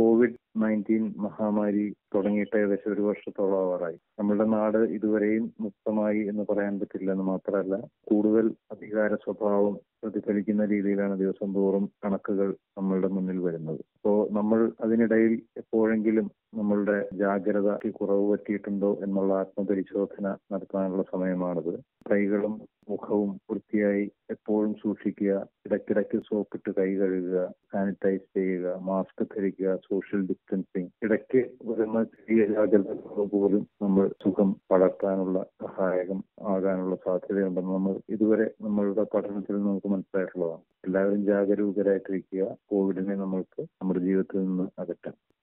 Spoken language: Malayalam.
കോവിഡ് നയൻറ്റീൻ മഹാമാരി തുടങ്ങിയിട്ട് ഏകദേശം ഒരു വർഷത്തോളം ആവാറായി നമ്മളുടെ നാട് ഇതുവരെയും മുക്തമായി എന്ന് പറയാൻ പറ്റില്ല എന്ന് മാത്രമല്ല കൂടുതൽ അധികാര സ്വഭാവം പ്രതിഫലിക്കുന്ന രീതിയിലാണ് ദിവസം തോറും കണക്കുകൾ നമ്മളുടെ മുന്നിൽ വരുന്നത് അപ്പോൾ നമ്മൾ അതിനിടയിൽ എപ്പോഴെങ്കിലും നമ്മളുടെ ജാഗ്രതയ്ക്ക് കുറവ് പറ്റിയിട്ടുണ്ടോ എന്നുള്ള ആത്മപരിശോധന നടത്താനുള്ള സമയമാണിത് കൈകളും മുഖവും വൃത്തിയായി എപ്പോഴും സൂക്ഷിക്കുക ഇടയ്ക്കിടയ്ക്ക് സോപ്പിട്ട് കൈ കഴുകുക സാനിറ്റൈസ് ചെയ്യുക മാസ്ക് ധരിക്കുക സോഷ്യൽ ഡിസ്റ്റൻസിങ് ഇടയ്ക്ക് വരുന്ന ചെറിയ ജാഗ്രത പോലും നമ്മൾ സുഖം വളർത്താനുള്ള സഹായകം ആകാനുള്ള സാധ്യതയുണ്ടെന്ന് നമ്മൾ ഇതുവരെ നമ്മളുടെ പഠനത്തിൽ നമുക്ക് മനസ്സിലായിട്ടുള്ളതാണ് എല്ലാവരും ജാഗരൂകരായിട്ടിരിക്കുക കോവിഡിനെ നമ്മൾക്ക് നമ്മുടെ ജീവിതത്തിൽ നിന്ന് അകറ്റാം